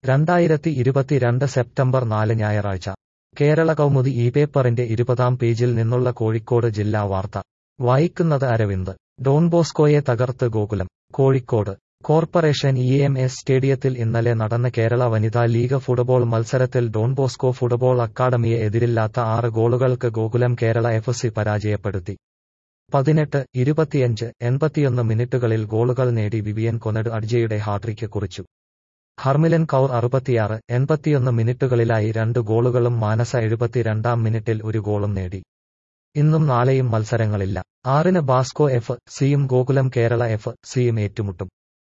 രണ്ടായിരത്തി ഇരുപത്തിരണ്ട് സെപ്റ്റംബർ നാല് ഞായറാഴ്ച കേരള കൗമുദി ഈ പേപ്പറിന്റെ ഇരുപതാം പേജിൽ നിന്നുള്ള കോഴിക്കോട് ജില്ലാ വാർത്ത വായിക്കുന്നത് അരവിന്ദ് ഡോൺ ബോസ്കോയെ തകർത്ത് Gokulam Kozhikode corporation E M S സ്റ്റേഡിയത്തിൽ ഇന്നലെ നടന്ന കേരള വനിതാ ലീഗ് ഫുട്ബോൾ മത്സരത്തിൽ ഡോൺ ബോസ്കോ ഫുട്ബോൾ അക്കാദമിയെ എതിരില്ലാത്ത ആറ് ഗോളുകൾക്ക് ഗോകുലം കേരള എഫ് സി പരാജയപ്പെടുത്തി പതിനെട്ട് ഇരുപത്തിയഞ്ച് എൺപത്തിയൊന്ന് മിനിറ്റുകളിൽ ഗോളുകൾ നേടി വിവിയൻ കൊനഡ് അഡ്ജയുടെ ഹാട്രിക്ക് കുറിച്ചു ഹർമിലൻ കൗർ അറുപത്തിയാറ് എൺപത്തിയൊന്ന് മിനിറ്റുകളിലായി രണ്ട് ഗോളുകളും മാനസ എഴുപത്തിരണ്ടാം മിനിറ്റിൽ ഒരു ഗോളും നേടി ഇന്നും നാളെയും മത്സരങ്ങളില്ല ആറിന് ബാസ്കോ എഫ് സിയും ഗോകുലം കേരള എഫ് സിയും ഏറ്റുമുട്ടും